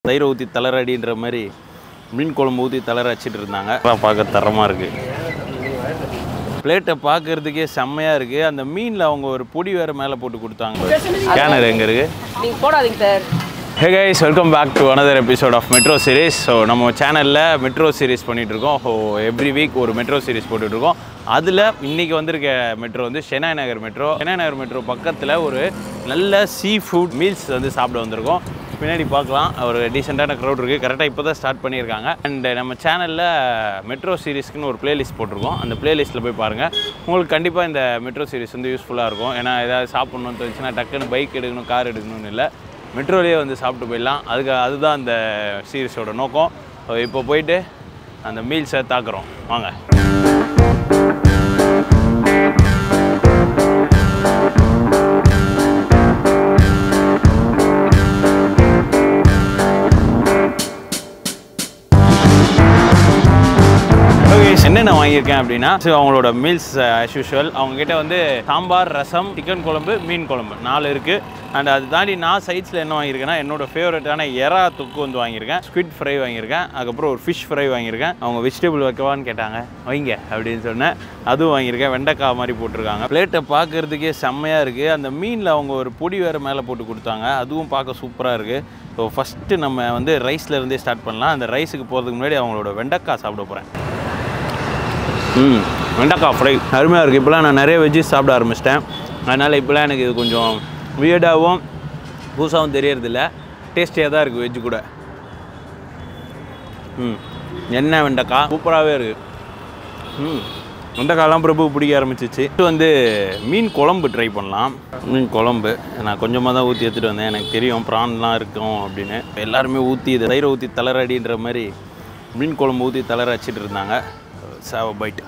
தயிர் ஊற்றி தளரடின்ற மாதிரி மீன் குழம்பு ஊற்றி தளர வச்சுட்டு இருந்தாங்க அதான் பார்க்க தரமாக இருக்குது பிளேட்டை பார்க்கறதுக்கே செம்மையாக இருக்குது அந்த மீனில் அவங்க ஒரு பொடி வேறு மேலே போட்டு கொடுத்தாங்க ஸ்கேனர் எங்கே இருக்குது நீங்கள் போடாதீங்க sir hey guys welcome back to another episode of metro series so நம்ம சேனலில் மெட்ரோ சீரிஸ் பண்ணிகிட்ருக்கோம் ஸோ எவ்ரி வீக் ஒரு மெட்ரோ சீரிஸ் போட்டுட்ருக்கோம் அதில் இன்றைக்கி வந்திருக்க மெட்ரோ வந்து சென்னை நகர் மெட்ரோ சென்னை நகர் மெட்ரோ பக்கத்தில் ஒரு நல்ல சீ ஃபுட் மீல்ஸ் வந்து சாப்பிட வந்திருக்கோம் பின்னாடி பார்க்கலாம் ஒரு டீசெண்டான க்ரௌட் இருக்குது கரெக்டாக இப்போ தான் ஸ்டார்ட் பண்ணியிருக்காங்க அண்ட் நம்ம சேனலில் மெட்ரோ சீரிஸ்க்குன்னு ஒரு பிளேலிஸ்ட் போட்டிருக்கோம் அந்த பிளேலிஸ்ட்டில் போய் பாருங்கள் உங்களுக்கு கண்டிப்பாக இந்த மெட்ரோ சீரிஸ் வந்து யூஸ்ஃபுல்லாக இருக்கும் ஏன்னா ஏதாவது சாப்பிட்ணுன்னு தோணுச்சுன்னா டக்குன்னு பைக் எடுக்கணும் கார் எடுக்கணும்னு இல்லை மெட்ரோலேயே வந்து சாப்பிட்டு போயிடலாம் அதுக்கு அதுதான் அந்த சீரிஸோட நோக்கம் So, இப்போ போயிட்டு அந்த மீல்ஸை தாக்குறோம் வாங்க ஓகே என்னென்ன வாங்கியிருக்கேன் அப்படின்னா ஸோ அவங்களோட மீல்ஸ் ஆஸ் யூஷுவல் அவங்ககிட்ட வந்து சாம்பார் ரசம் சிக்கன் குழம்பு மீன் குழம்பு நாலு இருக்குது அண்ட் அது தாண்டி நான் சைட்ஸில் என்ன வாங்கியிருக்கேன்னா என்னோட ஃபேவரட்டான எறா தொக்கு வந்து வாங்கியிருக்கேன் ஸ்குவிட் ஃப்ரை வாங்கியிருக்கேன் அதுக்கப்புறம் ஒரு ஃபிஷ் ஃப்ரை வாங்கியிருக்கேன் அவங்க வெஜிடபிள் வைக்கவான்னு கேட்டாங்க வைங்க அப்படின்னு சொன்னேன் அதுவும் வாங்கியிருக்கேன் வெண்டைக்காய் மாதிரி போட்டிருக்காங்க பிளேட்டை பார்க்கறதுக்கே செம்மையாக இருக்குது அந்த மீனில் அவங்க ஒரு பொடி வேறு மேலே போட்டு கொடுத்தாங்க அதுவும் பார்க்க சூப்பராக இருக்குது ஸோ ஃபஸ்ட்டு நம்ம வந்து ரைஸ்ல இருந்தே ஸ்டார்ட் பண்ணலாம் அந்த ரைஸுக்கு போகிறதுக்கு முன்னாடி அவங்களோட வெண்டைக்காய் சாப்பிட போகிறேன் ம் வெண்டைக்காய் ஃப்ரை அருமையாக இருக்குது இப்போலாம் நான் நிறைய வெஜ்ஜஸ் சாப்பிட ஆரம்பிச்சிட்டேன் அதனால் இப்போலாம் எனக்கு இது கொஞ்சம் வியர்டாகவும் புதுசாகவும் தெரியறதில்ல டேஸ்டியாக தான் இருக்குது வெஜ்ஜு கூட ம் எண்ணெய் வெண்டைக்காய் சூப்பராகவே இருக்குது ம் வெண்டைக்காயெல்லாம் பிரபு பிடிக்க ஆரம்பிச்சிச்சு இது வந்து மீன் குழம்பு ட்ரை பண்ணலாம் மீன் குழம்பு நான் கொஞ்சமாக தான் ஊற்றி எடுத்துகிட்டு வந்தேன் எனக்கு தெரியும் ப்ரான்லாம் இருக்கும் அப்படின்னு எல்லாருமே ஊற்றி இது தயிரை ஊற்றி தளரடின்ற மாதிரி மீன் குழம்பு ஊற்றி தளர வச்சுட்டு இருந்தாங்க சாவ பைட்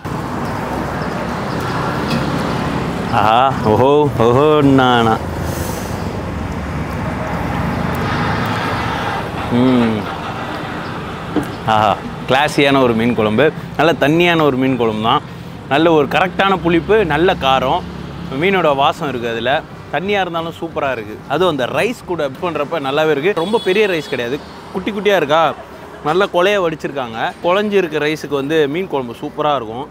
ஆஹா ஓஹோ ஓஹோ நானா ம் ஆஹா கிளாஸியான ஒரு மீன் குழம்பு நல்ல தண்ணியான ஒரு மீன் குழம்பு தான் நல்ல ஒரு கரெக்டான புளிப்பு நல்ல காரம் மீனோட வாசம் இருக்குது அதில் தண்ணியாக இருந்தாலும் சூப்பராக இருக்குது அதுவும் அந்த ரைஸ் கூட இது பண்ணுறப்ப நல்லாவே இருக்குது ரொம்ப பெரிய ரைஸ் கிடையாது குட்டி குட்டியாக இருக்கா நல்ல கொலைய வடிச்சிருக்காங்க குழஞ்சி இருக்க ரைஸுக்கு வந்து மீன் குழம்பு சூப்பராக இருக்கும்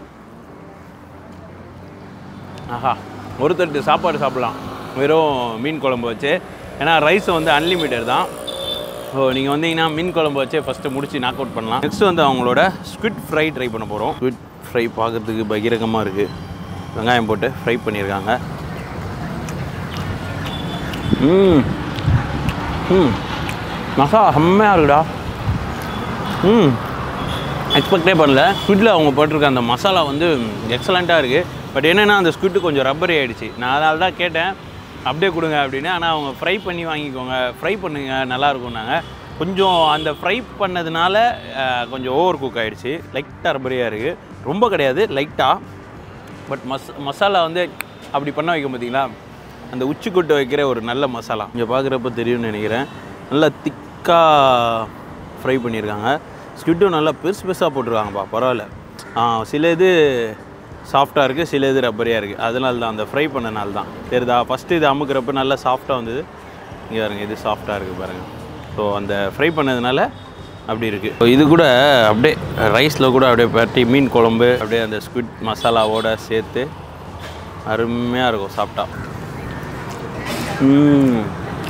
ஆஹா ஒரு தட்டு சாப்பாடு சாப்பிட்லாம் வெறும் மீன் குழம்பு வச்சு ஏன்னா ரைஸ் வந்து அன்லிமிட்டட் தான் ஸோ நீங்கள் வந்தீங்கன்னா மீன் குழம்பு வச்சே ஃபஸ்ட்டு முடிச்சு நாக் அவுட் பண்ணலாம் நெக்ஸ்ட் வந்து அவங்களோட ஸ்குவிட் ஃப்ரை ட்ரை பண்ண போகிறோம் ஸ்குவிட் ஃப்ரை பார்க்குறதுக்கு பகிரகமாக இருக்குது வெங்காயம் போட்டு ஃப்ரை பண்ணியிருக்காங்க ம் ம் மசாலா செம்மையாக இருக்குடா ம் எக்ஸ்பெக்டே பண்ணல ஸ்குவிட்டில் அவங்க போட்டிருக்க அந்த மசாலா வந்து எக்ஸலண்ட்டாக இருக்குது பட் என்னென்னா அந்த ஸ்குவிட்டு கொஞ்சம் ரப்பரி ஆகிடுச்சு நான் அதனால தான் கேட்டேன் அப்படியே கொடுங்க அப்படின்னு ஆனால் அவங்க ஃப்ரை பண்ணி வாங்கிக்கோங்க ஃப்ரை பண்ணுங்க நல்லா இருக்கும்னாங்க கொஞ்சம் அந்த ஃப்ரை பண்ணதுனால அஹ், கொஞ்சம் ஓவர் குக் ஆகிடுச்சு லைட்டாக ரப்பரியாக இருக்குது ரொம்ப கிடையாது லைட்டாக பட் மஸ் மசாலா வந்து அப்படி பண்ண வைக்க பார்த்தீங்களா அந்த உச்சி கொட்டு வைக்கிற ஒரு நல்ல மசாலா இங்கே பார்க்குறப்ப தெரியும்னு நினைக்கிறேன் நல்லா திக்காக ஃப்ரை பண்ணியிருக்காங்க ஸ்கிட்டும் நல்லா பெருசு பெருசாக போட்டிருக்காங்கப்பா பரவாயில்ல ஆ, சில இது சாஃப்டாக இருக்குது சில இது ரப்பரியாக இருக்குது அதனால தான் அந்த ஃப்ரை பண்ணனால தான் தெரியுதா ஃபஸ்ட்டு இது அமுக்கிறப்ப நல்லா சாஃப்டாக வந்தது இங்கே பாருங்க இது சாஃப்டாக இருக்குது பாருங்கள் ஸோ அந்த ஃப்ரை பண்ணதுனால அப்படி இருக்குது ஸோ இது கூட அப்படியே ரைஸில் கூட அப்படியே பரட்டி மீன் குழம்பு அப்படியே அந்த ஸ்குவிட் மசாலாவோட சேர்த்து அருமையாக இருக்கும் சாப்பிட்டா ம்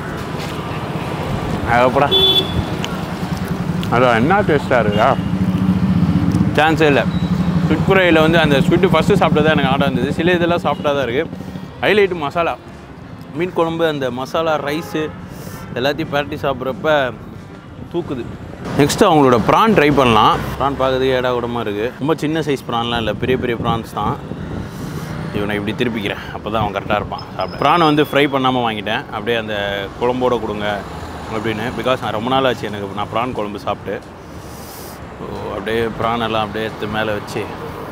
அடப்படா அதான் என்ன டேஸ்ட்டாக இருக்கா சான்ஸே இல்லை ஸ்விட் ஃப்ரையில் வந்து அந்த ஸ்விட்டு ஃபஸ்ட்டு சாப்பிட்டது தான் எனக்கு ஆடாக இருந்தது சில இதெல்லாம் சாஃப்டாக தான் இருக்குது ஹைலைட்டு மசாலா மீன் குழம்பு அந்த மசாலா ரைஸு எல்லாத்தையும் பரட்டி சாப்பிட்றப்ப தூக்குது நெக்ஸ்ட்டு அவங்களோட ப்ரான் ட்ரை பண்ணலாம் ப்ரான் பார்க்கறதுக்கு ஏடா கூடமாக இருக்குது ரொம்ப சின்ன சைஸ் ப்ரான்லாம் இல்லை பெரிய பெரிய ப்ரான்ஸ் தான் இவனை இப்படி திருப்பிக்கிறேன் அப்போ தான் அவன் கரெக்டாக இருப்பான் சாப்பிட ப்ரானை வந்து ஃப்ரை பண்ணாமல் வாங்கிட்டேன் அப்படியே அந்த குழம்போட கொடுங்க அப்படின்னு பிகாஸ் நான் ரொம்ப நாள் ஆச்சு எனக்கு நான் ப்ரான் குழம்பு சாப்பிட்டு ஸோ அப்படியே ப்ரான் எல்லாம் அப்படியே எடுத்து மேலே வச்சு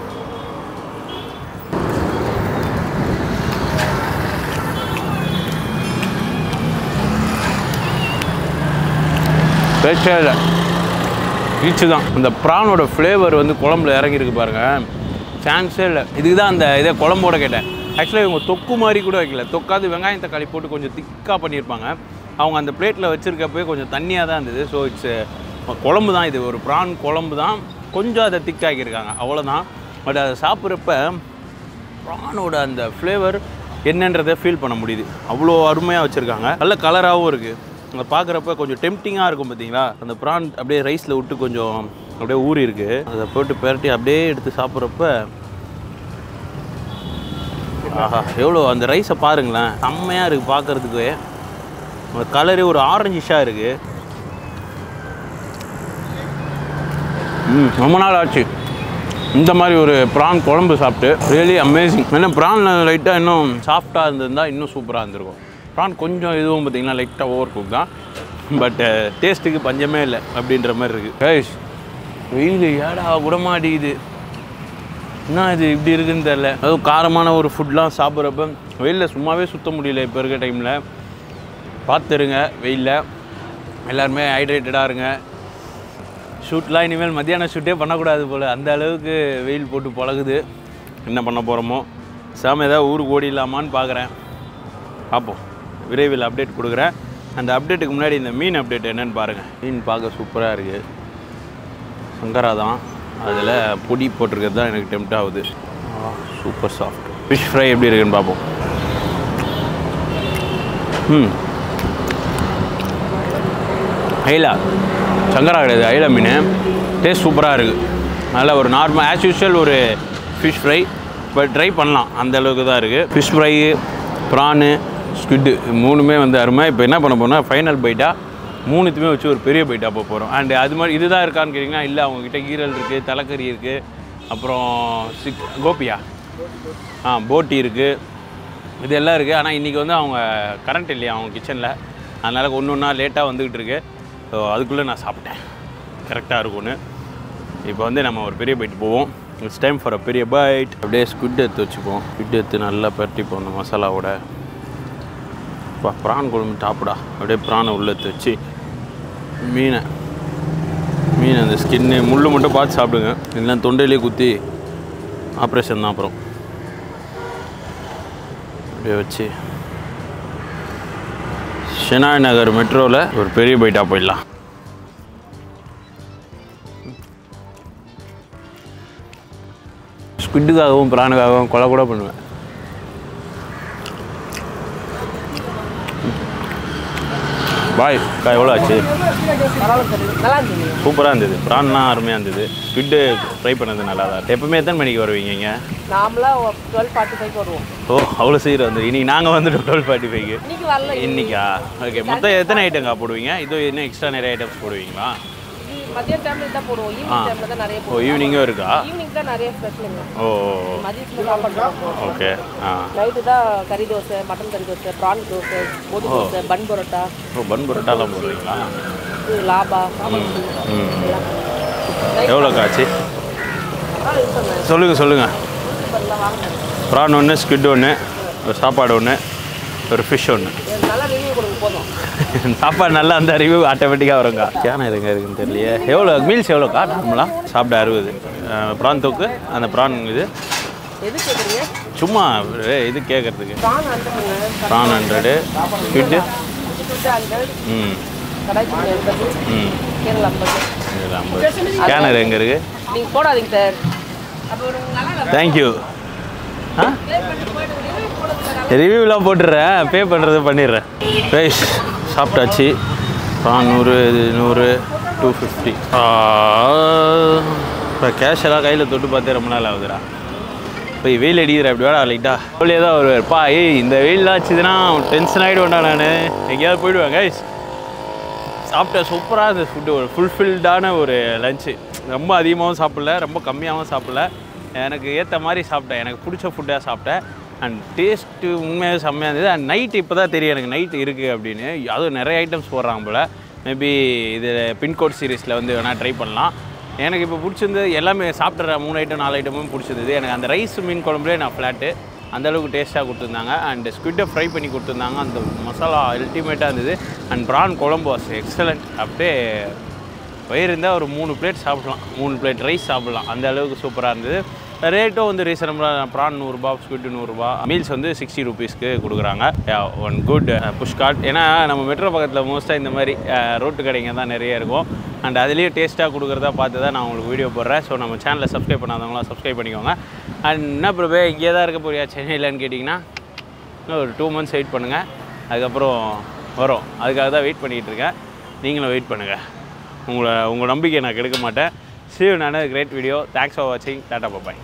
பேச்சே இல்லை ஈச்சு தான் அந்த ப்ரானோட ஃப்ளேவர் வந்து குழம்புல இறங்கியிருக்கு பாருங்க சான்ஸே இல்லை இதுக்கு தான் அந்த இதை குழம்போட கேட்டேன் ஆக்சுவலாக இவங்க தொக்கு மாதிரி கூட வைக்கல தொக்காது வெங்காயம் தக்காளி போட்டு கொஞ்சம் திக்காக பண்ணியிருப்பாங்க அவங்க அந்த பிளேட்டில் வச்சுருக்கப்பவே கொஞ்சம் தண்ணியாக தான் இருந்தது ஸோ இட்ஸ் குழம்பு தான் இது ஒரு ப்ரான் குழம்பு தான் கொஞ்சம் அதை திக்காக்கியிருக்காங்க அவ்வளோதான் பட் அதை சாப்பிட்றப்ப ப்ரானோட அந்த ஃப்ளேவர் என்னன்றதை ஃபீல் பண்ண முடியுது அவ்வளோ அருமையாக வச்சுருக்காங்க நல்ல கலராகவும் இருக்குது அதை பார்க்குறப்ப கொஞ்சம் டெம்டிங்காக இருக்கும் பார்த்தீங்களா அந்த ப்ரான் அப்படியே ரைஸில் விட்டு கொஞ்சம் அப்படியே ஊறி இருக்குது அதை போட்டு பெரட்டி அப்படியே எடுத்து சாப்பிட்றப்ப ஆஹா எவ்வளோ அந்த ரைஸை பாருங்களேன் செம்மையாக இருக்குது பார்க்குறதுக்கு அந்த கலரு ஒரு ஆரஞ்சிஷாக இருக்குது ம் ரொம்ப நாள் ஆச்சு இந்த மாதிரி ஒரு ப்ரான் குழம்பு சாப்பிட்டு ரியலி அமேசிங் ஏன்னா ப்ரான் லைட்டாக இன்னும் சாஃப்டாக இருந்திருந்தா இன்னும் சூப்பராக இருந்திருக்கும் ப்ரான் கொஞ்சம் இதுவும் பார்த்தீங்கன்னா லைட்டாக ஓவர் குக் தான் பட் டேஸ்ட்டுக்கு பஞ்சமே இல்லை அப்படின்ற மாதிரி இருக்குது கைஸ் வெயில் ஏடா கூட மாட்டேங்குது என்ன இது இப்படி இருக்குன்னு தெரில அதுவும் காரமான ஒரு ஃபுட்லாம் சாப்பிட்றப்ப வெயிலில் சும்மாவே சுத்த முடியல இப்போ இருக்க டைமில் பார்த்துருங்க வெயிலில் எல்லாருமே ஹைட்ரேட்டடாக இருங்க ஷூட்லாம் இனிமேல் மத்தியான ஷூட்டே பண்ணக்கூடாது போல் அந்த அளவுக்கு வெயில் போட்டு பழகுது என்ன பண்ண போகிறோமோ சாம ஏதாவது ஊருக்கு ஓடிடலாமான்னு பார்க்குறேன் பார்ப்போம் விரைவில் அப்டேட் கொடுக்குறேன் அந்த அப்டேட்டுக்கு முன்னாடி இந்த மீன் அப்டேட் என்னன்னு பாருங்கள் மீன் பார்க்க சூப்பராக இருக்குது சங்கரா தான் அதில் பொடி போட்டிருக்கிறது தான் எனக்கு டெம்ட் ஆகுது சூப்பர் சாஃப்ட் ஃபிஷ் ஃப்ரை எப்படி இருக்குன்னு பார்ப்போம் ம் ஐலா சங்கரா கிடையாது ஐலா மீன் டேஸ்ட் சூப்பராக இருக்குது நல்ல ஒரு நார்மல் ஆஸ் யூஷுவல் ஒரு ஃபிஷ் ஃப்ரை பட் ட்ரை பண்ணலாம் அந்த அளவுக்கு தான் இருக்குது ஃபிஷ் ஃப்ரை ப்ரானு ஸ்குட்டு மூணுமே வந்து அருமை இப்போ என்ன பண்ண போனால் ஃபைனல் பைட்டாக மூணுத்தையுமே வச்சு ஒரு பெரிய பைட்டாக போக போகிறோம் அண்ட் அது மாதிரி இதுதான் இருக்கான்னு கேட்டிங்கன்னா இல்லை அவங்கக்கிட்ட ஈரல் இருக்குது தலைக்கறி இருக்குது அப்புறம் சிக் கோபியா ஆ போட்டி இருக்குது இது எல்லாம் இருக்குது ஆனால் இன்றைக்கி வந்து அவங்க கரண்ட் இல்லையா அவங்க கிச்சனில் அதனால் ஒன்று ஒன்றா லேட்டாக வந்துக்கிட்டு இருக்கு ஸோ அதுக்குள்ளே நான் சாப்பிட்டேன் கரெக்டாக இருக்கும்னு இப்போ வந்து நம்ம ஒரு பெரிய பைட் போவோம் இட்ஸ் டைம் ஃபார் அ பெரிய பைட் அப்படியே ஸ்குட் எடுத்து வச்சுப்போம் ஸ்குட் எடுத்து நல்லா பரட்டிப்போம் அந்த மசாலாவோட பா ப்ரான் குழம்பு டாப்புடா அப்படியே ப்ரானை உள்ள எடுத்து வச்சு மீனை மீன் அந்த ஸ்கின்னு முள் மட்டும் பார்த்து சாப்பிடுங்க இல்லைன்னா தொண்டையிலே குத்தி ஆப்ரேஷன் தான் அப்புறம் அப்படியே வச்சு ஷெனாய் நகர் மெட்ரோவில் ஒரு பெரிய பைட்டாக போயிடலாம் ஸ்குட்டுக்காகவும் பிராணுக்காகவும் கொலை கூட பண்ணுவேன் பாய் அக்கா எவ்வளோ ஆச்சு நல்லா இருந்தது சூப்பராக இருந்தது ப்ரான்லாம் அருமையாக இருந்தது ஸ்குட்டு ஃப்ரை பண்ணது நல்லா தான் இருக்கு. எப்பவுமே எத்தனை மணிக்கு வருவீங்க இங்க? நாமளாக டுவெல் ஃபார்ட்டி ஃபைவ் வருவோம் ஓ அவ்வளோ சீக்கிரம் வந்து இன்னைக்கு நாங்கள் வந்துட்டோம் டுவெல் ஃபார்ட்டி ஃபைவ்க்கு இன்னைக்கு வரல இன்னைக்கா ஓகே மொத்தம் எத்தனை ஐட்டங்கா போடுவீங்க இது இன்னும் எக்ஸ்ட்ரா நிறைய ஐட்டம்ஸ் போடுவீங்களா இது மதியம் டைமில் தான் போடுவோம் ஆ. ஈவினிங் டைமில் தான் நிறைய ஓ போடுவோம் ஈவினிங்கும் இருக்கா ஈவினிங் தான் நிறைய ஸ்பெஷலுங்க ஓ மதியத்தில் சாப்பாடு போடுவோம் ஓகே ஆ நைட்டு தான் கறி தோசை மட்டன் கறி தோசை ப்ரான் தோசை பொது தோசை பன் பரோட்டா ஓ பன் பரோட்டாலாம் போடுறீங்களா இது லாபா ம் எவ்வளோக்கா ஆச்சு அதெல்லாம் யூஸ் பண்ணேன் சொல்லுங்கள் சொல்லுங்கள் பண்ணலாம் வாங்கினேன் ப்ரான் ஒன்று ஸ்குட் ஒன்று ஒரு சாப்பாடு ஒன்று ஒரு ஃபிஷ் ஒன்று நல்லா ரிவ்யூ கொடுங்க போதும் சாப்பாடு நல்லா அந்த ரிவ்யூ ஆட்டோமேட்டிக்காக வருங்க கேன எதுங்க இருக்குன்னு தெரியலையே எவ்வளோ மீல்ஸ் எவ்வளோக்கா நார்மலாக சாப்பிட அறுபது ப்ரான் தொக்கு அந்த ப்ரான் இது எது கேட்குறீங்க சும்மா ஏ, இது கேட்குறதுக்கு ப்ரான் ஹண்ட்ரடுங்க ப்ரான் ஹண்ட்ரடு ஸ்குட்டு ஹண்ட்ரட் ம் கடாய் சிக்கன் எண்பது ம் கேரளா ஐம்பது இது ஐம்பது ஸ்கேனர் எங்கே இருக்குது நீங்கள் போடாதீங்க சார் அப்போ ஒரு நல்லா தேங்க்யூ ஆ ரிவ்யூலாம் போட்டுடுறேன் பே பண்ணுறது பண்ணிடுறேன் ரைஸ் சாப்பிட்டாச்சு ப்ரான் நூறு இது நூறு டூ ஃபிஃப்டி இப்போ கேஷ் எல்லாம் கையில் தொட்டு பார்த்தே ரொம்ப நாள் ஆகுதுடா இப்போ வெயில் அடிக்கிற அப்படி வேடா லைட்டா அவளே தான் வருவார் பா ஏய் இந்த வெயில்லாம் ஆச்சுதுன்னா டென்ஷன் ஆகிடுவேன்டா நான் எங்கேயாவது போயிடுவேன் கைஸ் சாப்பிட்ட சூப்பராக இருந்தது ஃபுட்டு ஒரு ஃபுல்ஃபில்டான ஒரு லஞ்சு ரொம்ப அதிகமாகவும் சாப்பிடல ரொம்ப கம்மியாகவும் சாப்பிடல எனக்கு ஏற்ற மாதிரி சாப்பிட்டேன் எனக்கு பிடிச்ச ஃபுட்டாக சாப்பிட்டேன் அண்ட் டேஸ்ட்டு உண்மையாக செம்மையாக இருந்தது அண்ட் நைட் இப்போ தான் தெரியும் எனக்கு நைட் இருக்குது அப்படின்னு அதுவும் நிறைய ஐட்டம்ஸ் போடுறாங்க போல் மேபி இது பின்கோட் சீரீஸில் வந்து வேணால் ட்ரை பண்ணலாம் எனக்கு இப்போ பிடிச்சிருந்தது எல்லாமே சாப்பிட்ற மூணு ஐட்டம் நாலு ஐட்டமும் பிடிச்சிருந்தது எனக்கு அந்த ரைஸ் மீன் குழம்புலேயே நான் ஃப்ளாட்டு அந்த அளவுக்கு டேஸ்ட்டாக கொடுத்துருந்தாங்க அண்ட் ஸ்குவிட்டை ஃப்ரை பண்ணி கொடுத்துருந்தாங்க அந்த மசாலா அல்டிமேட்டாக இருந்தது அண்ட் ப்ரான் குழம்பு வாஸ் எக்ஸலண்ட் அப்படியே வயிறு இருந்தால் ஒரு மூணு பிளேட் சாப்பிடலாம் மூணு பிளேட் ரைஸ் சாப்பிடலாம் அந்த அளவுக்கு சூப்பராக இருந்தது ரேட்டும் வந்து ரீசனபிளாக ப்ரான் நூறுரூபா ஸ்குவிட் நூறுரூபா மீல்ஸ் வந்து சிக்ஸ்டி ருபீஸ்க்கு கொடுக்குறாங்க ஒன் குட் புஷ் கார்ட் ஏன்னா நம்ம மெட்ரோ பக்கத்தில் மோஸ்ட்டாக இந்த மாதிரி ரோட்டு கடைங்க தான் நிறைய இருக்கும் அண்ட் அதுலேயும் டேஸ்ட்டாக கொடுக்குறதா பார்த்து தான் நான் உங்களுக்கு வீடியோ போடுறேன் ஸோ நம்ம சேனலை சப்ஸ்கிரைப் பண்ணாதவங்களாம் சப்ஸ்கிரைப் பண்ணிக்கோங்க அண்ட் என்ன பிரபே இங்கே தான் இருக்க போறியா சென்னையிலன்னு கேட்டிங்கன்னா இன்னும் ஒரு டூ மந்த்ஸ் வெயிட் பண்ணுங்கள் அதுக்கப்புறம் வரும் அதுக்காக தான் வெயிட் பண்ணிகிட்டு இருக்கேன் நீங்களும் வெயிட் பண்ணுங்கள் உங்களை உங்கள் நம்பிக்கையை நான் கெடுக்க மாட்டேன் see you in another great video thanks for watching tata bye